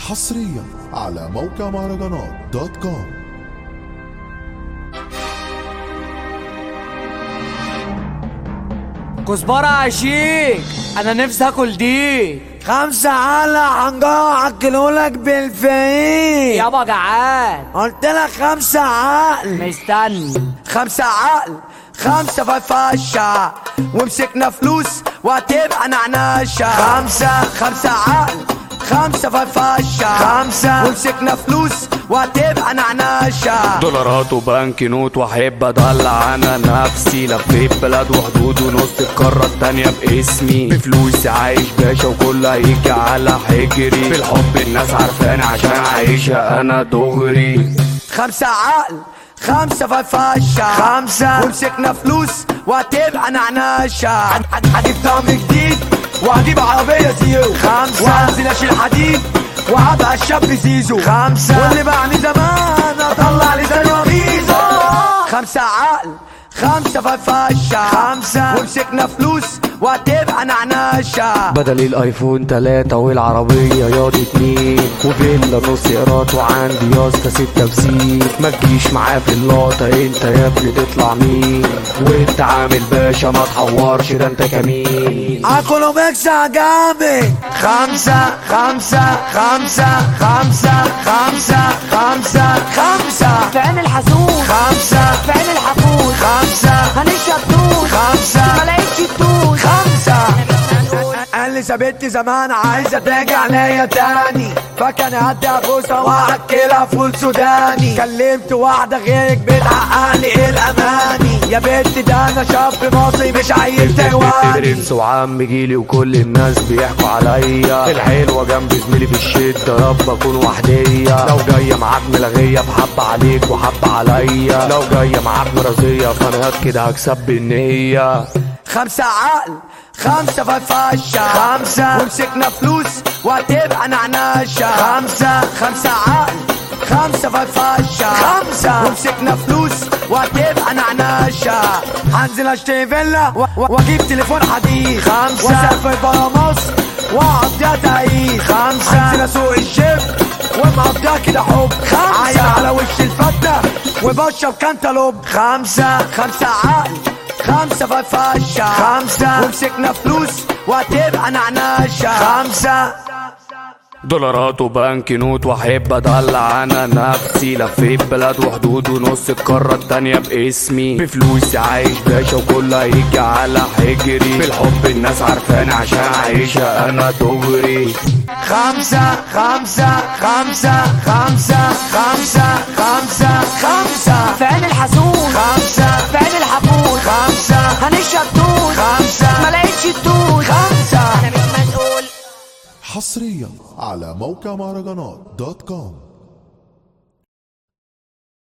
حصريا على موقع مهرجانات دوت كوم كزبرة عشيك انا نفسي اكل دي خمسة على حنجرة أكلهولك بالفقير يابا جعان قلت لك خمسة عقل مستني خمسة عقل خمسة فرفشة ومسكنا فلوس وهتبقى نعناشة خمسة خمسة عقل خمسة فرفشة خمسة ومسكنا فلوس وهتبقى نعناشة دولارات وبنك نوت واحب ادلع انا نفسي لفيت بلاد وحدود ونص القارة التانية باسمي بفلوسي عايش باشا وكل هيجي على حجري بالحب الناس عارفاني عشان عايشة انا دغري خمسة عقل خمسة فرفشة خمسة ومسكنا فلوس وهتبقى نعناشة هجيب طعم جديد وهجيب عربية زيرو خمسة وهنزل اشيل حديد وهبقى الشاب زيزو خمسة واللي باعني زمان اطلع لي زي وغيزو خمسة عقل خمسة فرفشة خمسة ومسكنا فلوس وهتبقى نعناشة بدل الايفون تلاتة والعربية ياض اتنين وفيلا نص قراط وعندي ياسطا ستة بسين ما تجيش معاه في اللقطة انت يا ابني تطلع مين وانت عامل باشا ما تحورش ده انت كمين اكلوا ميكس جامد خمسة خمسة خمسة خمسة خمسة خمسة خمسة في عين الحسود خمسة في عين الحقود خمسة هنشرب توت خمسة ما لقيتش التوت خمسة قال لي سابتني زمان عايزة ترجع ليا تاني فكان هدي ابوسها واكلها فول سوداني كلمت واحدة غيرك بتحققلي ايه الاماني يا بنتي ده انا شاب مصري مش عايز تهواني برنس وعم جيلي وكل الناس بيحكوا عليا الحلوة جنب زميلي في الشدة رب اكون وحدية لو جاية معاك ملغية بحب عليك وحب عليا لو جاية معاك مرضية فانا كده هكسب بالنية خمسة عقل خمسة فرفشة خمسة ومسكنا فلوس وهتبقى نعناشة خمسة خمسة عقل خمسة فرفشة خمسة ومسكنا فلوس وهتبقى نعناشة هنزل اشتري فيلا و- و- واجيب تليفون حديث خمسة واسافر برا مصر واقضيها تعيش خمسة هنزل اسوق الجيب ومقضيها كده حب خمسة عايز على وش الفتة وبشرب كانتالوب خمسة خمسة عقل خمسة فرفشة خمسة ومسكنا فلوس وهتبقى نعناشة خمسة دولارات وبنك نوت واحب ادلع انا نفسي لفيت بلاد وحدود ونص القارة التانية باسمي بفلوسي عايش باشا وكل هيجي على حجري بالحب الناس عارفاني عشان عايشة انا دغري خمسة خمسة خمسة خمسة خمسة خمسة خمسة في عين الحسود خمسة في عين الحقود خمسة هنشرب توت خمسة ما لقيتش التوت خمسة انا مش مسؤول حصريا على موقع مهرجانات دوت كوم